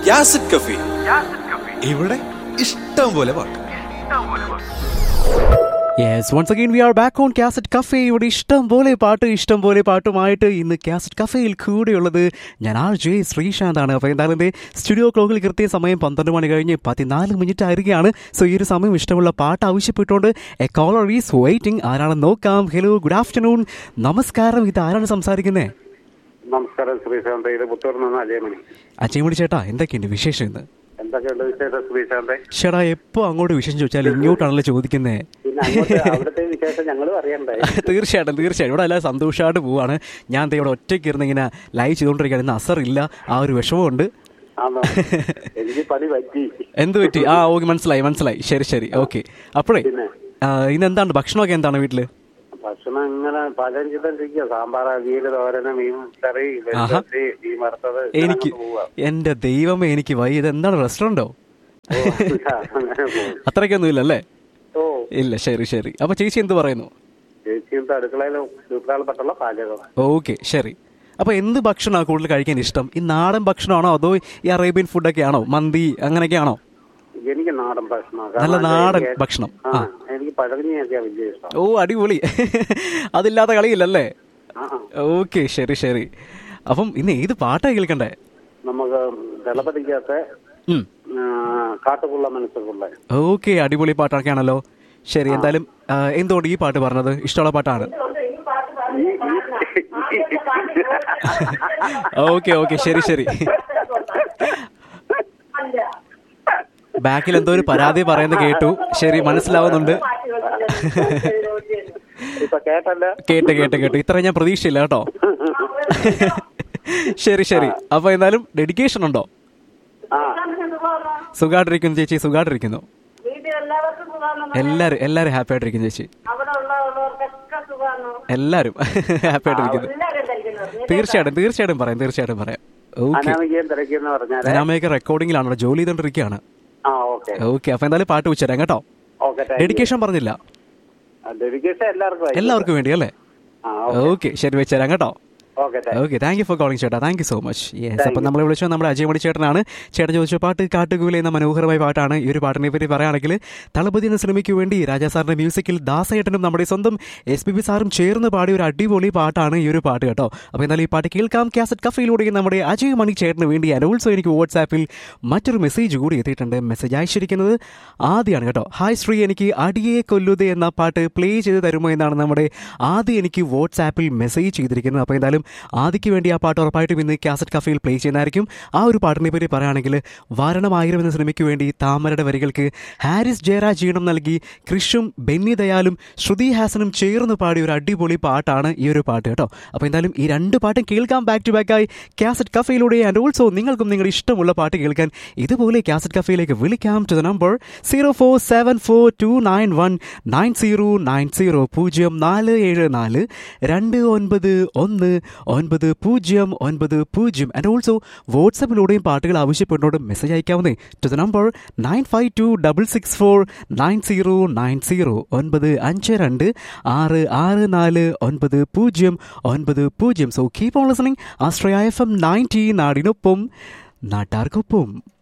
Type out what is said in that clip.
യാസിഡ് കഫി ഇവിടെ ഇഷ്ടം പോലെ പാട്ട് yes once again we are back on cassette cafe ഇവിടെ ഇഷ്ടം പോലെ പാട്ട് ഇഷ്ടം പോലെ പാട്ടുമായിട്ട് ഇന്ന് കാസറ്റ് കഫേയിൽ കൂടെയുള്ളത് ഞാൻ ആർ ജെ ശ്രീശാന്താണ് അപ്പോൾ എന്തായാലും എൻ്റെ സ്റ്റുഡിയോ ക്ലോക്കിൽ കൃത്യ സമയം പന്ത്രണ്ട് മണി കഴിഞ്ഞ് പതിനാല് മിനിറ്റ് ആയിരിക്കുകയാണ് സോ ഈ ഒരു സമയം ഇഷ്ടമുള്ള പാട്ട് ആവശ്യപ്പെട്ടുകൊണ്ട് എ കോളർ ഈസ് വെയിറ്റിംഗ് ആരാണെന്ന് നോക്കാം ഹലോ ഗുഡ് ആഫ്റ്റർനൂൺ നമസ്കാരം ഇത് ആരാണ് സംസാരിക്കുന്നത് നമസ്കാരം ശ്രീശാന്ത് ഇത് പുത്തൂരിൽ നിന്ന് അജയമണി അച്ഛൻമുടി ചേട്ടാ എന്തൊക്കെയുണ്ട് വിശേഷം ഇന്ന് എന്തൊക്കെയുണ്ട് വിശേഷം ശ്രീശാന്ത് ചേട്ടാ എപ്പോൾ അങ്ങോട്ട് വിശേഷം ചോദിച്ചാൽ ഇങ്ങോട്ടാണല്ലോ ചോദിക്കുന്നത് പിന്നെ അങ്ങോട്ട് അവിടുത്തെ വിശേഷം ഞങ്ങളും അറിയണ്ടേ തീർച്ചയായിട്ടും തീർച്ചയായിട്ടും ഇവിടെ എല്ലാം സന്തോഷമായിട്ട് പോവാണ് ഞാൻ ദേ ഇവിടെ ഒറ്റയ്ക്ക് ഇരുന്ന് ഇങ്ങനെ ലൈവ് ചെയ്തുകൊണ്ടിരിക്കുകയാണ് ഇന്ന് അസറില്ല ആ ഒരു വിഷമമുണ്ട് ആണോ എനിക്ക് പണി പറ്റി എന്ത് പറ്റി ആ ഓക്കെ മനസ്സിലായി മനസ്സിലായി ശരി ശരി ഓക്കെ അപ്പോഴേ പിന്നെ ആ, ഇന്ന് എന്താണ് ഭക്ഷണമൊക്കെ എന്താണ് വീട്ടില് ഭക്ഷണം ഇങ്ങനെ പാചകം ചെയ്തോണ്ടിരിക്കുക സാമ്പാർ അവിയല് തോരന് മീൻ കറി ആഹാ. വെളുത്തുള്ളി മീൻ വറുത്തത് ഇങ്ങനെ എനിക്ക് അങ്ങോട്ട് പോവാ. എന്റെ ദൈവമേ എനിക്ക് വൈ ഇത് എന്താണ് റെസ്റ്റോറൻറ്റോ ഓ, അങ്ങനെ പോകും അത്രയ്ക്കൊന്നും ഇല്ലല്ലേ ഓ ഇല്ല ശരി ശരി അപ്പൊ ചേച്ചി എന്ത് പറയുന്നു ചേച്ചിയുടെ അടുക്കളയിൽ സൂത്രാളപ്പെട്ടുള്ള പാചകം ഓക്കെ ശരി അപ്പൊ എന്ത് ഭക്ഷണമാണ് കൂടുതൽ കഴിക്കാൻ ഇഷ്ടം ഈ നാടൻ ഭക്ഷണമാണോ അതോ ഈ അറേബ്യൻ ഫുഡൊക്കെ ആണോ മന്തി അങ്ങനെയൊക്കെയാണോ എനിക്ക് നാടൻ ഭക്ഷണം നല്ല കാരണം നാടൻ എനിക്ക് ഭക്ഷണം. ആ ആ. എനിക്ക് പഴകഞ്ഞിയൊക്കെയാ വലിയ ഇഷ്ടം ഓ അടിപൊളി അതില്ലാത്ത കളിയില്ലല്ലേ ആ ആ. ഓക്കെ ശരി ശരി അപ്പം ഇന്ന് ഏത് പാട്ടാ കേൾക്കണ്ടേ നമുക്ക് ദളപതിക്കകത്തെ ഉം. കാട്ടുകുള്ള മനസ്സുകുള്ള ഓക്കെ അടിപൊളി പാട്ടൊക്കെ ആണല്ലോ ശരി എന്തായാലും ആ, എന്തുകൊണ്ട് ഈ പാട്ട് പറഞ്ഞത് ഇഷ്ടമുള്ള പാട്ടാണ് ഓക്കെ ഓക്കെ ശരി ശരി ബാക്കിൽ എന്തോ ഒരു പരാതി പറയുന്നത് കേട്ടു ശരി മനസ്സിലാവുന്നുണ്ട് ഇപ്പൊ കേട്ടല്ല കേട്ട് കേട്ട് കേട്ടു ഇത്ര ഞാൻ പ്രതീക്ഷയില്ല കേട്ടോ ശരി ശരി അപ്പൊ എന്തായാലും ഡെഡിക്കേഷൻ ഉണ്ടോ ആ സുഖമായിട്ടിരിക്കുന്നു ചേച്ചി സുഖമായിട്ടിരിക്കുന്നു വീട്ടിലെല്ലാവർക്കും സുഖമാണ് എല്ലാരും എല്ലാരും ഹാപ്പി ആയിട്ടിരിക്കുന്നു ചേച്ചി അവിടെ ഉള്ളവർക്കൊക്കെ സുഖമാണ് എല്ലാരും ഹാപ്പി ആയിട്ടിരിക്കുന്നു എല്ലാവരും ധരിക്കുന്നത് തീർച്ചയായിട്ടും തീർച്ചയായിട്ടും പറയാം തീർച്ചയായിട്ടും പറയാം ഓക്കെ അനാമികയും തിരക്കിന്ന് പറഞ്ഞാല് അനാമയൊക്കെ റെക്കോർഡിംഗിലാണോ ജോലി ചെയ്തോണ്ടിരിക്കുകയാണ് ആ ഓക്കെ ഓക്കെ അപ്പൊ എന്തായാലും പാട്ട് വെച്ചുതരാം കേട്ടോ ഓക്കെ ഡെഡിക്കേഷൻ പറഞ്ഞില്ല ഡെഡിക്കേഷൻ എല്ലാവർക്കും ആയിരിക്കും. എല്ലാവർക്കും വേണ്ടി അല്ലേ ആ ഓക്കെ ശരി വെച്ചുതരാം കേട്ടോ okay okay thank you for calling ചേട്ടാ thank you so much yes അപ്പം നമ്മൾ വിളിച്ചത് നമ്മുടെ അജയ് മണി ചേട്ടനാണ് ചേട്ടൻ ചോദിച്ച പാട്ട് കാട്ടുകൂല എന്ന മനോഹരമായ പാട്ടാണ് ഈ ഒരു പാട്ടിനെ പറ്റി പറയുകയാണെങ്കിൽ തളപതി എന്ന സിനിമയ്ക്ക് വേണ്ടി രാജാ സാറിന്റെ മ്യൂസിക്കിൽ ദാസേട്ടനും നമ്മുടെ സ്വന്തം എസ് പി ബി സാറും ചേർന്ന് പാടിയ ഒരു അടിപൊളി പാട്ടാണ് ഈ ഒരു പാട്ട് കേട്ടോ അപ്പോൾ എന്നാൽ ഈ പാട്ട് കേൾക്കാം കാസറ്റ് കഫയിലൂടെ നമ്മുടെ അജയ് മണി ചേട്ടന് വേണ്ടി ആൻഡ് ഓൾസോ എനിക്ക് വാട്സാപ്പിൽ മറ്റൊരു മെസ്സേജ് കൂടി എത്തിയിട്ടുണ്ട് മെസ്സേജ് അയച്ചിരിക്കുന്നത് ആദ്യമാണ് കേട്ടോ ഹായ് ശ്രീ എനിക്ക് അടിയെ കൊല്ലുതേ എന്ന പാട്ട് പ്ലേ ചെയ്ത് തരുമോ എന്നാണ് നമ്മുടെ ആദ്യം എനിക്ക് വാട്സാപ്പിൽ മെസ്സേജ് ചെയ്തിരിക്കുന്നത് അപ്പോൾ എന്തായാലും ആദിക്ക് വേണ്ടി ആ പാട്ട് ഉറപ്പായിട്ടും ഇന്ന് കാസറ്റ് കഫയിൽ പ്ലേ ചെയ്യുന്നതായിരിക്കും ആ ഒരു പാട്ടിനെ പറ്റി പറയുകയാണെങ്കിൽ വാരണമായിരം എന്ന സിനിമയ്ക്ക് വേണ്ടി താമരയുടെ വരികൾക്ക് ഹാരിസ് ജയരാജ് ഈണം നൽകി കൃഷും ബെന്നി ദയാലും ശ്രുതി ഹാസനും ചേർന്ന് പാടിയ ഒരു അടിപൊളി പാട്ടാണ് ഈ ഒരു പാട്ട് കേട്ടോ അപ്പോൾ എന്തായാലും ഈ രണ്ട് പാട്ടും കേൾക്കാം ബാക്ക് ടു ബാക്ക് ആയി കാസറ്റ് കഫയിലൂടെ ആൻഡ് ഓൾസോ നിങ്ങൾക്കും നിങ്ങളുടെ ഇഷ്ടമുള്ള പാട്ട് കേൾക്കാൻ ഇതുപോലെ കാസറ്റ് കഫയിലേക്ക് വിളിക്കാം to the number zero four seven four two nine one nine zero nine zero പൂജ്യം നാല് ഏഴ് നാല് രണ്ട് ഒൻപത് ഒന്ന് ഒൻപത് പൂജ്യം ഒൻപത് പൂജ്യം ആൻഡ് ഓൾസോ വാട്സപ്പിലൂടെയും പാട്ടുകൾ ആവശ്യപ്പെടുന്നോട് മെസ്സേജ് അയക്കാവുന്നേ to the number nine five two double six four nine zero nine zero ഒൻപത് അഞ്ച് രണ്ട് ആറ് ആറ് നാല് ഒൻപത് പൂജ്യം ഒൻപത് പൂജ്യം so keep on listening Ashraya F M ninety നാടിനൊപ്പം നാട്ടാർക്കൊപ്പം